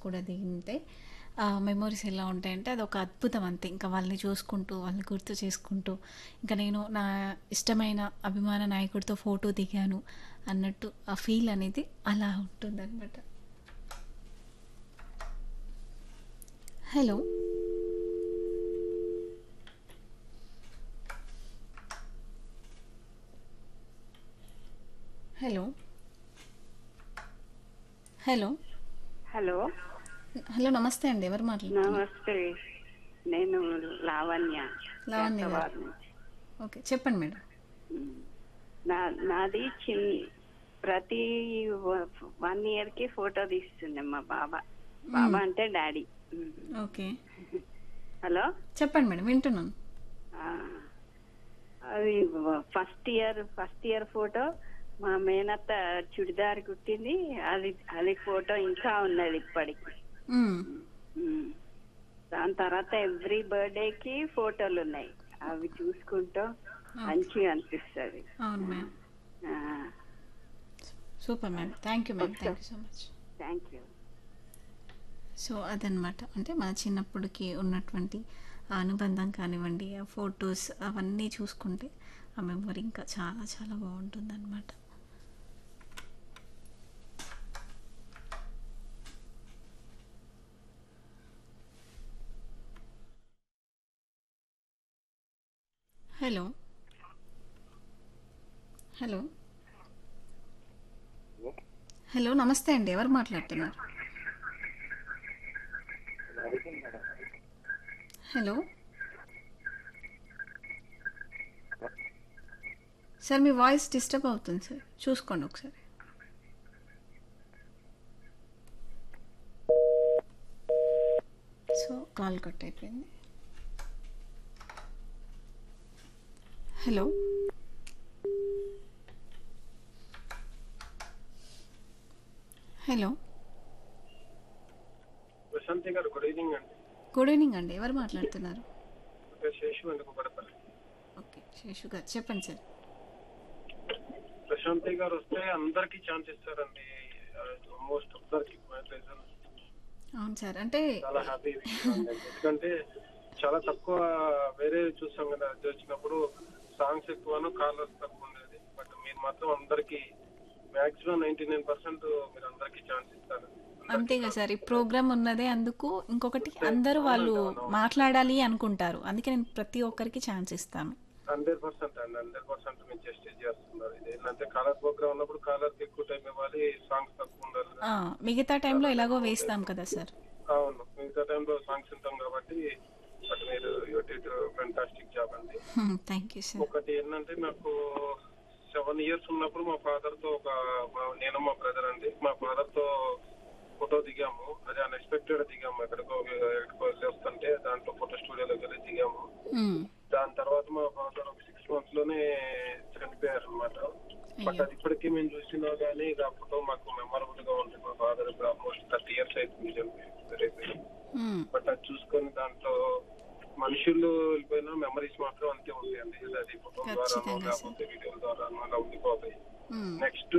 కూడా దిగితే ఆ మెమోరీస్ ఎలా ఉంటాయంటే అదొక అద్భుతం అంతే. ఇంకా వాళ్ళని చూసుకుంటూ, వాళ్ళని గుర్తు చేసుకుంటూ, ఇంకా నేను నా ఇష్టమైన అభిమాన నాయకుడితో ఫోటో దిగాను అన్నట్టు ఆ ఫీల్ అనేది అలా ఉంటుందనమాట. Hello! Hello! Hello! Hello hello! నమస్తే అండి. ఎవరు మాట్లాడుతున్నారు? నమస్తే నేను లావణ్య లావణ్య గారు. చేతవారిని. ఓకే. చెప్పండి మేడం. ఉమ్. నా నాది చిన్ ప్రతి వన్ ఇయర్ కి ఫోటో తీస్తుండే మా బాబా బాబా అంటే డాడీ ఉమ్. ఓకే. హలో చెప్పండి మేడం. వింటున్నాను. ఆ, అది first year first year photo మా మేనత్త చుడిదార్ కుట్టింది అది అది ఫోటో ఇంకా ఉన్నది ఇప్పటికి హ్మ్. ఉమ్. దాని తర్వాత ఎవ్రీ బర్త్డే కి ఫోటోలు ఉన్నాయి అవి చూసుకుంటూ మంచిగా అనిపిస్తుంది అవును madam. Super madam. Thank you madam. Thank you so much. Thank you so అదనమాట. అంటే మన చిన్నప్పటికి ఉన్నటువంటి ఆ అనుబంధం కానివ్వండి, ఆ ఫోటోస్ అవన్నీ చూసుకుంటే ఆ మెమొరీ ఇంకా చాలా చాలా బావుంటుందనమాట. హలో! హలో! హలో! నమస్తే అండి. ఎవరు మాట్లాడుతున్నారు? హలో! సార్ మీ వాయిస్ డిస్టర్బ్ అవుతుంది సార్. చూసుకోండి ఒకసారి. సో కాల్ కట్ అయిపోయింది. హలో! హలో! ప్రశాంతి గారు గుడ్ ఈవినింగ్ అండి గుడ్ ఈవినింగ్ అండి. ఎవరు మాట్లాడుతున్నారు? నా శేషు అండి కుక్కడపల్లి ఓకే. శేషు గారు చెప్పండి సార్. ప్రశాంతి గారు వస్తే అందరికి ఛాన్స్ ఇస్తారండి ఆల్మోస్ట్ అందరికి అవును సార్. అంటే చాలా హ్యాపీ ఎందుకంటే చాలా తక్కువ వేరే చూస్తాం కదా అది వచ్చినప్పుడు సాంగ్స్ ఎక్కువను కాలర్స్ తక్కువ ఉండేది బట్ మీరు మాత్రం అందరికి మాక్సిమం నైన్టీ నైన్ పర్సెంట్ మీరు అందరికి ఛాన్స్ ఇస్తారు అంతే కదా సార్. ఈ ప్రోగ్రామ్ ఉన్నదే అందుకు. ఇంకొకటి అందరూ వాళ్ళు మాట్లాడాలి అనుకుంటారు. అందుకే నేను ప్రతి ఒక్కరికి ఛాన్స్ ఇస్తాను. హండ్రెడ్ పర్సెంట్ అండి హండ్రెడ్ పర్సెంట్ మీరు జస్టిస్ చేస్తున్నారు ఇది ఏంటంటే కాలర్ ప్రోగ్రామ్ ఉన్నప్పుడు కాలర్ కి ఎక్కువ టైం ఇవ్వాలి సాంగ్స్ తక్కువ ఉండాలి ఆ, మిగతా టైంలో ఎలాగో వేస్తాం కదా సార్. అవును మిగతా టైంలో సాంగ్స్ ఉంటాం కాబట్టి బట్ మీరు ఫెంటాస్టిక్ జాబ్ అండి థ్యాంక్ యూ సార్. ఒకటి ఏంటంటే నాకు సెవెన్ ఇయర్స్ ఉన్నప్పుడు మా ఫాదర్ తో ఒక మా- నేను మా బ్రదర్ అండి మా ఫాదర్ తో ఫోటో దిగాము అది అన్ఎక్స్పెక్టెడ్ దిగాము ఎక్కడికో ఎక్కడికో వెళ్ళి వస్తుంటే దాంట్లో ఫోటో స్టూడియోలోకి వెళ్ళి దిగాము మ్, దాని తర్వాత మా ఫాదర్ ఒక సిక్స్ మంత్స్ లోనే చనిపోయారు అనమాట బట్ అది ఇప్పటికీ మేము చూసినా గానీ ఇక ఆ ఫోటో మాకు మెమరబుల్ గా ఉంటుంది మా ఫాదర్ ఇప్పుడు ఆల్మోస్ట్ థర్టీ ఇయర్స్ అవుతుంది చనిపోయి మ్, బట్ అది చూసుకొని దాంట్లో మనుషులు వెళ్ళిపోయిన మెమరీస్ మాత్రం అంతే ఉంటాయండి అది ఫోటో ద్వారా ఖచ్చితంగా సార్. లేకపోతే వీడియోల ద్వారా అలా ఉండిపోతాయి మ్, నెక్స్ట్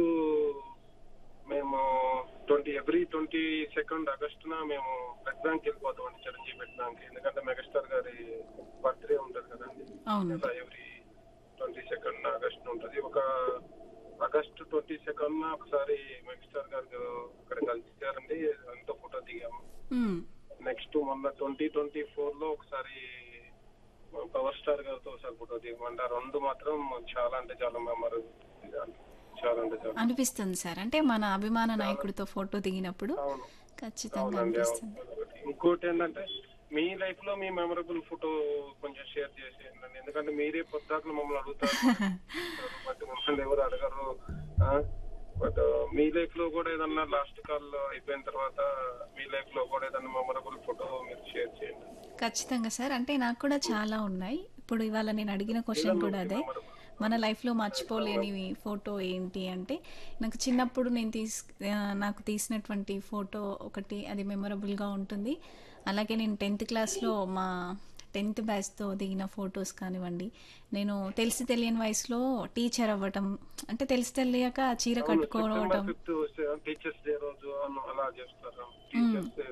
మేము ట్వంటీ ఎవ్రీ ట్వంటీ సెకండ్ ఆగస్టున మేము బ్లడ్ బ్యాంక్ వెళ్ళిపోతాం అండి చిరంజీవి బ్లడ్ బ్యాంక్ ఎందుకంటే మెగాస్టార్ గారి బర్త్డే ఉంటుంది కదండి అవును. ఎవ్రీ ట్వంటీ సెకండ్ ఆగస్ట్ ఉంటది ఒక ఆగస్ట్ ట్వంటీ సెకండ్ ఒకసారి మెగాస్టార్ గారు అక్కడ కలిసారండి అంతా ఫోటో దిగాము మ్, నెక్స్ట్ మొన్న ట్వంటీ ట్వంటీ ఫోర్ లో ఒకసారి పవర్ స్టార్ గారితో ఒకసారి ఫోటో దిగమంటే ఆ రెండు మాత్రం చాలా అంటే చాలా మెమరీ చాలా అంటే చాలా అనిపిస్తుంది సార్. అంటే మన అభిమాన నాయకుడితో ఫోటో దిగినప్పుడు అవును ఖచ్చితంగా అవునండి అనిపిస్తుంది. అవును. ఇంకోటి ఏంటంటే మీ లైఫ్ లో మీ మెమరబుల్ ఫోటో కొంచెం షేర్ చేసేయండి ఎందుకంటే మీరే పొద్దాకులు మమ్మల్ని అడుగుతారు బట్ మమ్మల్ని ఎవరు అడగరు బట్ మీ లైఫ్ లో కూడా ఏదన్నా లాస్ట్ కాల్ అయిపోయిన తర్వాత మీ లైఫ్ లో కూడా ఏదన్నా మెమరబుల్ ఫోటో మీరు షేర్ చేయండి ఖచ్చితంగా సార్. అంటే నాకు కూడా చాలా ఉన్నాయి. ఇప్పుడు ఇవాళ నేను అడిగిన క్వశ్చన్ కూడా అదే. మన లైఫ్లో మర్చిపోలేని ఫోటో ఏంటి అంటే నాకు చిన్నప్పుడు నేను తీస్ ఆ, నాకు తీసినటువంటి ఫోటో ఒకటి అది మెమొరబుల్గా ఉంటుంది అలాగే నేను టెన్త్ క్లాస్లో మా టెన్త్ బ్యాచ్తో దిగిన ఫొటోస్ కానివ్వండి నేను తెలిసి తెలియని వయసులో టీచర్ అవ్వటం అంటే తెలిసి తెలియక చీర కట్టుకోవటం ఫిఫ్త్ టీచర్స్ డే రోజు అలా చేస్తారు టీచర్స్ డే